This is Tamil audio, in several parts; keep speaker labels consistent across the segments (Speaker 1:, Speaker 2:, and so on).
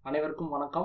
Speaker 1: அனைவருக்கும் வணக்கம்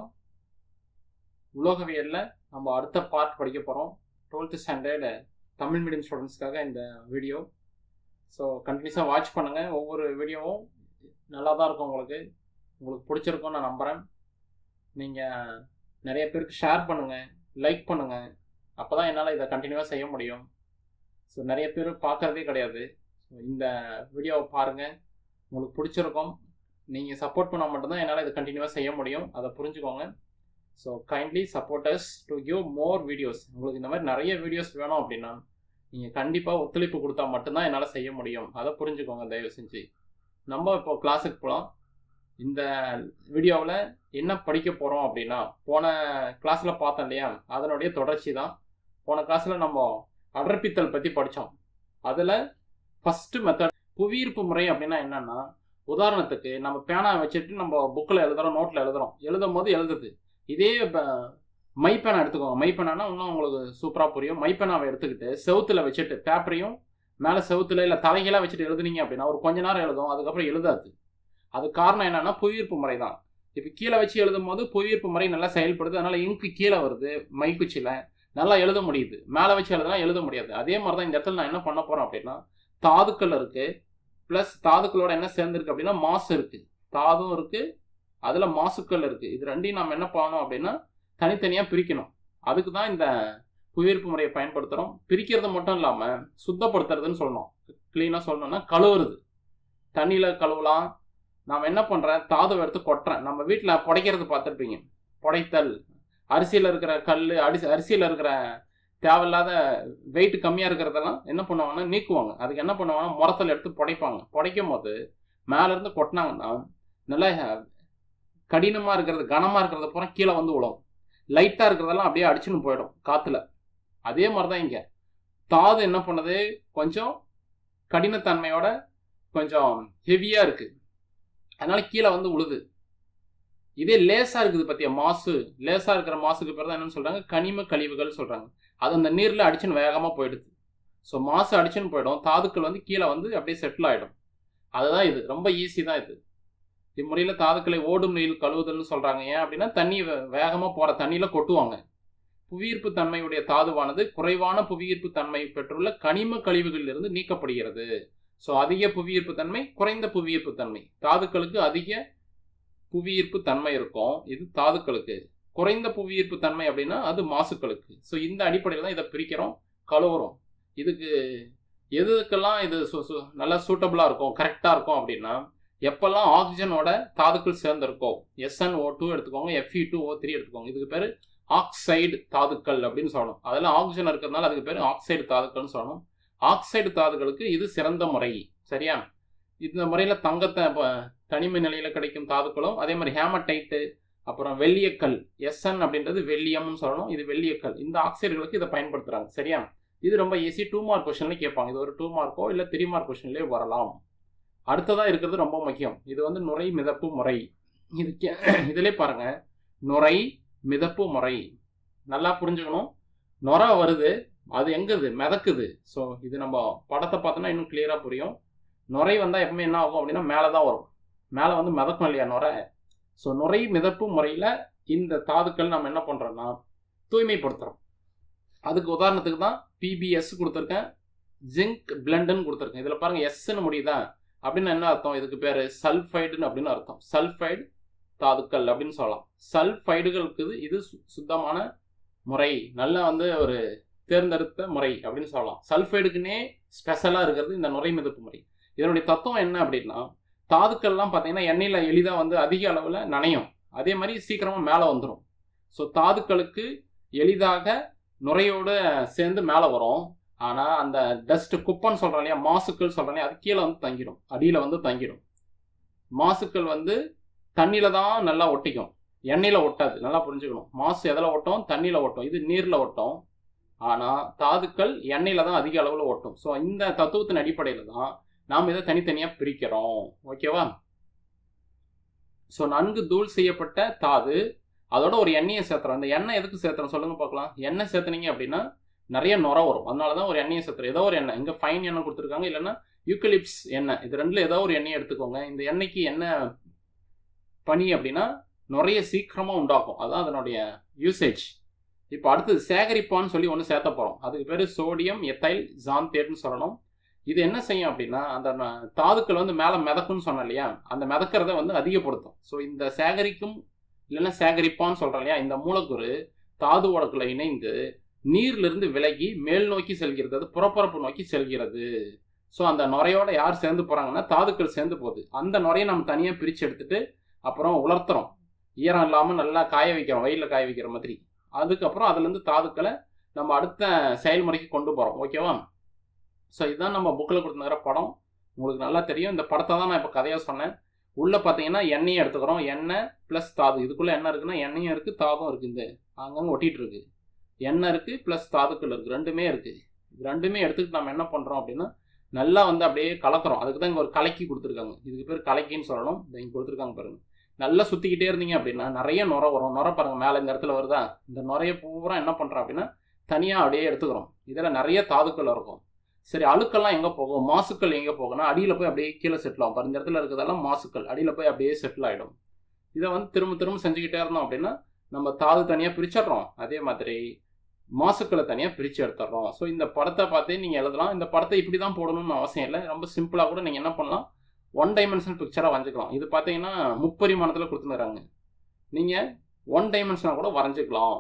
Speaker 1: உலோகவியலில் நம்ம அடுத்த பார்ட் படிக்க போகிறோம் டுவெல்த்து ஸ்டாண்டர்டு தமிழ் மீடியம் ஸ்டூடெண்ட்ஸ்க்காக இந்த வீடியோ ஸோ கண்டினியூஸாக வாட்ச் பண்ணுங்கள் ஒவ்வொரு வீடியோவும் நல்லா தான் இருக்கும் உங்களுக்கு உங்களுக்கு பிடிச்சிருக்கும்னு நான் நம்புகிறேன் நீங்கள் நிறைய பேருக்கு ஷேர் பண்ணுங்கள் லைக் பண்ணுங்கள் அப்போ தான் என்னால் இதை கண்டினியூவாக செய்ய முடியும் ஸோ நிறைய பேர் பார்க்குறதே கிடையாது ஸோ இந்த வீடியோவை பாருங்கள் உங்களுக்கு பிடிச்சிருக்கும் நீங்கள் சப்போர்ட் பண்ணால் மட்டும்தான் என்னால் இதை கண்டினியூவாக செய்ய முடியும் அதை புரிஞ்சுக்கோங்க so kindly supporters to give more videos உங்களுக்கு இந்த மாதிரி நிறைய வீடியோஸ் வேணும் அப்படின்னா நீங்கள் கண்டிப்பாக ஒத்துழைப்பு கொடுத்தா மட்டும்தான் என்னால் செய்ய முடியும் அதை புரிஞ்சுக்கோங்க தயவு செஞ்சு நம்ம இப்போ கிளாஸுக்கு போகலாம் இந்த வீடியோவில் என்ன படிக்க போகிறோம் அப்படின்னா போன கிளாஸில் பார்த்தோம் இல்லையா அதனுடைய தொடர்ச்சி தான் போன கிளாஸில் நம்ம அடர்ப்பித்தல் பற்றி படித்தோம் அதில் ஃபஸ்ட்டு மெத்தட் புவியீர்ப்பு முறை அப்படின்னா என்னென்னா உதாரணத்துக்கு நம்ம பேனா வச்சுட்டு நம்ம புக்கில் எழுதுகிறோம் நோட்டில் எழுதுகிறோம் எழுதும் போது எழுதுது இதே மைப்பேனா எடுத்துக்கோங்க மைப்பேனானா இன்னும் உங்களுக்கு சூப்பராக புரியும் மைப்பேனாவை எடுத்துக்கிட்டு செவுத்தில் வச்சுட்டு பேப்பரையும் மேலே செவுத்தில் இல்லை தலைகளாக வச்சுட்டு எழுதுனீங்க அப்படின்னா ஒரு கொஞ்ச நேரம் எழுதும் அதுக்கப்புறம் எழுதாது அது காரணம் என்னென்னா புவியீர்ப்பு முறை தான் இப்போ கீழே வச்சு எழுதும் போது புவியீர்ப்பு முறை நல்லா செயல்படுது அதனால் இங்கு கீழே வருது மைக்குச்சியில் நல்லா எழுத முடியுது மேலே வச்சு எழுதுனா எழுத முடியாது அதே மாதிரி தான் இந்த இடத்துல நான் என்ன பண்ண போகிறேன் அப்படின்னா தாதுக்கள் இருக்குது ப்ளஸ் தாதுக்களோட என்ன சேர்ந்துருக்கு அப்படின்னா மாசு இருக்குது தாதும் இருக்குது அதில் மாசுக்கள் இருக்குது இது ரெண்டையும் நம்ம என்ன பண்ணணும் அப்படின்னா தனித்தனியாக பிரிக்கணும் அதுக்கு தான் இந்த புவியீர்ப்பு முறையை பயன்படுத்துகிறோம் பிரிக்கிறது மட்டும் இல்லாமல் சுத்தப்படுத்துறதுன்னு சொல்லணும் க்ளீனாக சொல்லணும்னா கழுவுறது தண்ணியில் கழுவலாம் நாம் என்ன பண்ணுறேன் தாதுவை எடுத்து கொட்டுறேன் நம்ம வீட்டில் புடைக்கிறது பார்த்துருப்பீங்க புடைத்தல் அரிசியில் இருக்கிற கல் அரிசி அரிசியில் இருக்கிற தேவையில்லாத வெயிட் கம்மியாக இருக்கிறதெல்லாம் என்ன பண்ணுவாங்கன்னா நீக்குவாங்க அதுக்கு என்ன பண்ணுவாங்கன்னா முரத்தில் எடுத்து புடைப்பாங்க புடைக்கும் போது மேலேருந்து கொட்டினாங்கன்னா நல்லா கடினமாக இருக்கிறது கனமாக இருக்கிறத பூரா கீழே வந்து விழும் லைட்டாக இருக்கிறதெல்லாம் அப்படியே அடிச்சுன்னு போயிடும் காற்றுல அதே மாதிரி தான் இங்கே தாது என்ன பண்ணுது கொஞ்சம் கடினத்தன்மையோட கொஞ்சம் ஹெவியாக இருக்குது அதனால கீழே வந்து உழுது இதே லேசாக இருக்குது பற்றிய மாசு லேசாக இருக்கிற மாசுக்கு பேர் தான் என்னன்னு சொல்கிறாங்க கனிம கழிவுகள் சொல்கிறாங்க அது அந்த நீரில் அடிச்சுன்னு வேகமாக போயிடுது ஸோ மாசு அடிச்சுன்னு போயிடும் தாதுக்கள் வந்து கீழே வந்து அப்படியே செட்டில் ஆகிடும் அதுதான் இது ரொம்ப ஈஸி தான் இது இம்முறையில் தாதுக்களை ஓடும் நீரில் கழுவுதல்னு சொல்கிறாங்க ஏன் அப்படின்னா தண்ணி வேகமாக போகிற தண்ணியில் கொட்டுவாங்க புவியீர்ப்பு தன்மையுடைய தாதுவானது குறைவான புவியீர்ப்பு தன்மை பெற்றுள்ள கனிம கழிவுகளிலிருந்து நீக்கப்படுகிறது ஸோ அதிக புவியீர்ப்பு தன்மை குறைந்த புவியீர்ப்பு தன்மை தாதுக்களுக்கு அதிக புவியீர்ப்பு தன்மை இருக்கும் இது தாதுக்களுக்கு குறைந்த புவியீர்ப்பு தன்மை அப்படின்னா அது மாசுக்களுக்கு ஸோ இந்த அடிப்படையில் தான் இதை பிரிக்கிறோம் கழுவுறோம் இதுக்கு எதுக்கெல்லாம் இது நல்லா சூட்டபுளாக இருக்கும் கரெக்டாக இருக்கும் அப்படின்னா எப்பெல்லாம் ஆக்சிஜனோட தாதுக்கள் சேர்ந்திருக்கோ எஸ்என் ஓ டூ எடுத்துக்கோங்க எஃப்இ டூ ஓ த்ரீ எடுத்துக்கோங்க இதுக்கு பேர் ஆக்சைடு தாதுக்கள் அப்படின்னு சொல்லணும் அதெல்லாம் ஆக்சிஜன் இருக்கிறதுனால அதுக்கு பேர் ஆக்சைடு தாதுக்கள்னு சொல்லணும் ஆக்சைடு தாதுகளுக்கு இது சிறந்த முறை சரியா இந்த முறையில் தங்கத்தை தனிமை நிலையில் கிடைக்கும் தாதுக்களும் அதே மாதிரி ஹேமடைட்டு அப்புறம் வெள்ளியக்கல் எஸ்என் அப்படின்றது வெள்ளியம்னு சொல்லணும் இது வெள்ளியக்கல் இந்த ஆக்சைடுகளுக்கு இதை பயன்படுத்துகிறாங்க சரியா இது ரொம்ப ஈஸி டூ மார்க் கொஸ்டின்லேயே கேட்பாங்க இது ஒரு டூ மார்க்கோ இல்லை த்ரீ மார்க் கொஸ்டின்லேயே வரலாம் அடுத்ததாக இருக்கிறது ரொம்ப முக்கியம் இது வந்து நுரை மிதப்பு முறை இது இதிலே பாருங்க நுரை மிதப்பு முறை நல்லா புரிஞ்சுக்கணும் நுர வருது அது எங்குது மிதக்குது ஸோ இது நம்ம படத்தை பார்த்தோன்னா இன்னும் கிளியராக புரியும் நுரை வந்தால் எப்பவுமே என்ன ஆகும் அப்படின்னா மேலே தான் வரும் மேலே வந்து மிதக்கும் இல்லையா நுரை ஸோ நுரை மிதப்பு முறையில் இந்த தாதுக்கள் நம்ம என்ன பண்ணுறோம்னா தூய்மைப்படுத்துகிறோம் அதுக்கு உதாரணத்துக்கு தான் பிபிஎஸ் கொடுத்துருக்கேன் ஜிங்க் பிளண்டுன்னு கொடுத்துருக்கேன் இதில் பாருங்கள் எஸ்ன்னு முடியுதா அப்படின்னு என்ன அர்த்தம் இதுக்கு பேர் சல்ஃபைடுன்னு அப்படின்னு அர்த்தம் சல்ஃபைடு தாதுக்கள் அப்படின்னு சொல்லலாம் சல்ஃபைடுகளுக்கு இது சுத்தமான முறை நல்லா வந்து ஒரு தேர்ந்தெடுத்த முறை அப்படின்னு சொல்லலாம் சல்ஃபைடுக்குன்னே ஸ்பெஷலாக இருக்கிறது இந்த நுரை மிதப்பு முறை இதனுடைய தத்துவம் என்ன அப்படின்னா தாதுக்கள்லாம் பார்த்தீங்கன்னா எண்ணெயில் எளிதாக வந்து அதிக அளவில் நனையும் அதே மாதிரி சீக்கிரமாக மேலே வந்துடும் ஸோ தாதுக்களுக்கு எளிதாக நுரையோடு சேர்ந்து மேலே வரும் ஆனால் அந்த டஸ்ட் குப்பன்னு சொல்கிறோம் இல்லையா மாசுக்கள் சொல்கிறோம் இல்லையா அது கீழே வந்து தங்கிடும் அடியில் வந்து தங்கிடும் மாசுக்கள் வந்து தண்ணியில் தான் நல்லா ஒட்டிக்கும் எண்ணெயில் ஒட்டாது நல்லா புரிஞ்சுக்கணும் மாசு எதில் ஒட்டும் தண்ணியில் ஒட்டும் இது நீரில் ஒட்டும் ஆனால் தாதுக்கள் எண்ணெயில் தான் அதிக அளவில் ஒட்டும் ஸோ இந்த தத்துவத்தின் அடிப்படையில் தான் நாம் இதை தனித்தனியாக பிரிக்கிறோம் ஓகேவா ஸோ நன்கு தூள் செய்யப்பட்ட தாது அதோட ஒரு எண்ணெயை சேர்த்துறோம் அந்த எண்ணெய் எதுக்கு சேர்த்துறோம் சொல்லுங்க பார்க்கலாம் எண்ணெய் சேர்த்துனீங்க அப்படின்னா நிறைய நுர வரும் அதனால தான் ஒரு எண்ணெயை சேர்த்துறோம் ஏதோ ஒரு எண்ணெய் இங்கே ஃபைன் எண்ணெய் கொடுத்துருக்காங்க இல்லைன்னா யூக்கலிப்ஸ் எண்ணெய் இது ரெண்டில் ஏதோ ஒரு எண்ணெய் எடுத்துக்கோங்க இந்த எண்ணெய்க்கு என்ன பனி அப்படின்னா நுரைய சீக்கிரமாக உண்டாக்கும் அதுதான் அதனுடைய யூசேஜ் இப்போ அடுத்தது சேகரிப்பான்னு சொல்லி ஒன்று சேர்த்த போகிறோம் அதுக்கு பேர் சோடியம் எத்தைல் ஜாந்தேட்னு சொல்லணும் இது என்ன செய்யும் அப்படின்னா அந்த ந- தாதுக்கள் வந்து மேலே மிதக்குன்னு சொன்னேன் இல்லையா அந்த மிதக்கிறத வந்து அதிகப்படுத்தும் ஸோ இந்த சேகரிக்கும் இல்லைன்னா சேகரிப்பான்னு சொல்கிறோம் இல்லையா இந்த மூலக்கூறு தாது உடக்குல இணைந்து நீர்லிருந்து விலகி மேல் நோக்கி செல்கிறது அது புறப்பரப்பு நோக்கி செல்கிறது ஸோ அந்த நுரையோட யார் சேர்ந்து போகிறாங்கன்னா தாதுக்கள் சேர்ந்து போகுது அந்த நுரையை நம்ம தனியாக பிரித்து எடுத்துட்டு அப்புறம் உலர்த்துறோம் ஈரம் இல்லாமல் நல்லா காய வைக்கிறோம் வெயிலில் காய வைக்கிற மாதிரி அதுக்கப்புறம் அதுலேருந்து தாதுக்களை நம்ம அடுத்த செயல்முறைக்கு கொண்டு போகிறோம் ஓகேவா ஸோ இதுதான் நம்ம புக்கில் கொடுத்துருக்கிற படம் உங்களுக்கு நல்லா தெரியும் இந்த படத்தை தான் நான் இப்போ கதையாக சொன்னேன் உள்ளே பார்த்தீங்கன்னா எண்ணெயை எடுத்துக்கிறோம் எண்ணெய் ப்ளஸ் தாது இதுக்குள்ளே என்ன இருக்குன்னா எண்ணெயும் இருக்குது தாதும் இருக்குது இந்த அங்கங்கே ஒட்டிகிட்டு இருக்கு எண்ணெய் இருக்குது ப்ளஸ் தாதுக்கள் இருக்குது ரெண்டுமே இருக்குது இது ரெண்டுமே எடுத்துக்கிட்டு நம்ம என்ன பண்ணுறோம் அப்படின்னா நல்லா வந்து அப்படியே கலக்கிறோம் அதுக்கு தான் இங்கே ஒரு கலக்கி கொடுத்துருக்காங்க இதுக்கு பேர் கலக்கின்னு சொல்லணும் இதை இங்கே கொடுத்துருக்காங்க பாருங்க நல்லா சுற்றிக்கிட்டே இருந்தீங்க அப்படின்னா நிறைய நுரை வரும் நுரை பாருங்க மேலே இந்த இடத்துல வருதா இந்த நுரைய பூரா என்ன பண்ணுறோம் அப்படின்னா தனியாக அப்படியே எடுத்துக்கிறோம் இதில் நிறைய தாதுக்கள் இருக்கும் சரி அழுக்கெல்லாம் எங்கே போகும் மாசுக்கள் எங்கே போகும்னா அடியில் போய் அப்படியே கீழே செட்டில் ஆகும் பாருங்க இந்த இடத்துல இருக்கிறதெல்லாம் மாசுக்கள் அடியில் போய் அப்படியே செட்டில் ஆகிடும் இதை வந்து திரும்ப திரும்ப செஞ்சுக்கிட்டே இருந்தோம் அப்படின்னா நம்ம தாது தனியாக பிரிச்சிடுறோம் அதே மாதிரி மாசுக்களை தனியாக பிரித்து எடுத்துடுறோம் ஸோ இந்த படத்தை பார்த்தே நீங்கள் எழுதலாம் இந்த படத்தை இப்படி தான் போடணும்னு அவசியம் இல்லை ரொம்ப சிம்பிளாக கூட நீங்கள் என்ன பண்ணலாம் ஒன் டைமென்ஷனல் பிக்சராக வரைஞ்சிக்கலாம் இது பார்த்தீங்கன்னா முப்பரிமாணத்தில் கொடுத்துருக்காங்க நீங்கள் ஒன் டைமென்ஷனாக கூட வரைஞ்சிக்கலாம்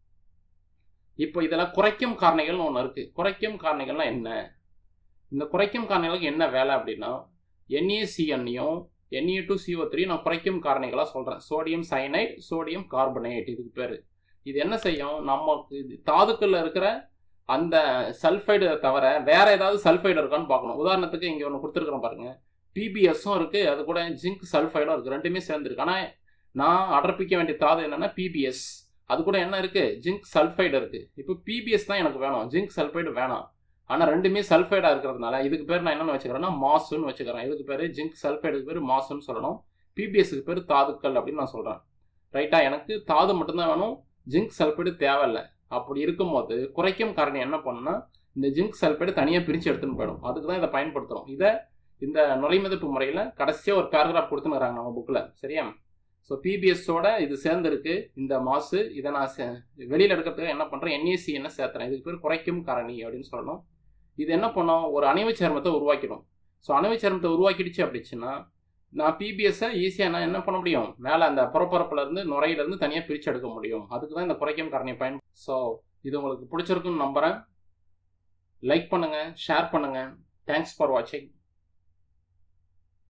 Speaker 1: இப்போ இதெல்லாம் குறைக்கும் காரணிகள்னு ஒன்று இருக்குது குறைக்கும் காரணிகள்லாம் என்ன இந்த குறைக்கும் காரணிகளுக்கு என்ன வேலை அப்படின்னா என்ஏசிஎன்னையும் என்ஏ டூ சிஓ த்ரீ நான் குறைக்கும் காரணிகளாக சொல்கிறேன் சோடியம் சைனைட் சோடியம் கார்பனேட் இதுக்கு பேர் இது என்ன செய்யும் நமக்கு இது தாதுக்கள்ல இருக்கிற அந்த சல்ஃபைடு தவிர வேற ஏதாவது சல்ஃபைடு இருக்கான்னு பார்க்கணும் உதாரணத்துக்கு இங்கே ஒன்று கொடுத்துருக்குறோம் பாருங்க பிபிஎஸும் இருக்குது அது கூட ஜிங்க் சல்ஃபைடும் இருக்குது ரெண்டுமே சேர்ந்துருக்கு ஆனால் நான் அடர்ப்பிக்க வேண்டிய தாது என்னென்னா பிபிஎஸ் அது கூட என்ன இருக்குது ஜிங்க் சல்ஃபைடு இருக்குது இப்போ பிபிஎஸ் தான் எனக்கு வேணும் ஜிங்க் சல்ஃபைடு வேணாம் ஆனால் ரெண்டுமே சல்ஃபைடாக இருக்கிறதுனால இதுக்கு பேர் நான் என்னென்னு வச்சுக்கிறேன்னா மாசுன்னு வச்சுக்கிறேன் இதுக்கு பேர் ஜிங்க் சல்ஃபைடுக்கு பேர் மாசுன்னு சொல்லணும் பிபிஎஸ்க்கு பேர் தாதுக்கள் அப்படின்னு நான் சொல்கிறேன் ரைட்டா எனக்கு தாது மட்டும்தான் வேணும் ஜிங்க் சல்ஃபைடு தேவையில்லை அப்படி இருக்கும்போது குறைக்கும் காரணி என்ன பண்ணுன்னா இந்த ஜிங்க் சல்ஃபைடு தனியாக பிரித்து எடுத்துன்னு போயிடும் அதுக்கு தான் இதை பயன்படுத்துகிறோம் இதை இந்த நுரைமதிப்பு முறையில் கடைசியாக ஒரு பேராகிராஃப் கொடுத்துனுறாங்க நம்ம புக்கில் சரியா ஸோ பிபிஎஸோட இது சேர்ந்துருக்கு இந்த மாசு இதை நான் சே- வெளியில் எடுக்கிறதுக்கு என்ன பண்ணுறேன் என்ஏசி என்ன சேர்த்துறேன் இதுக்கு பேர் குறைக்கும் காரணி அப்படின்னு சொல்லணும் இது என்ன பண்ணும் ஒரு அணைவு சேர்மத்தை உருவாக்கிடும் ஸோ அணைவு சேர்மத்தை உருவாக்கிடுச்சு அப்படிச்சுன்னா நான் பிபிஎஸ்ஸை ஈஸியாக நான் என்ன பண்ண முடியும் மேலே அந்த புறப்பரப்புல இருந்து நுரையில இருந்து தனியாக பிரித்து எடுக்க முடியும் அதுக்கு தான் இந்த குறைக்கும் காரணியை பயன் ஸோ இது உங்களுக்கு பிடிச்சிருக்குன்னு நம்புகிறேன் லைக் பண்ணுங்கள் ஷேர் பண்ணுங்கள் தேங்க்ஸ் ஃபார் வாட்சிங்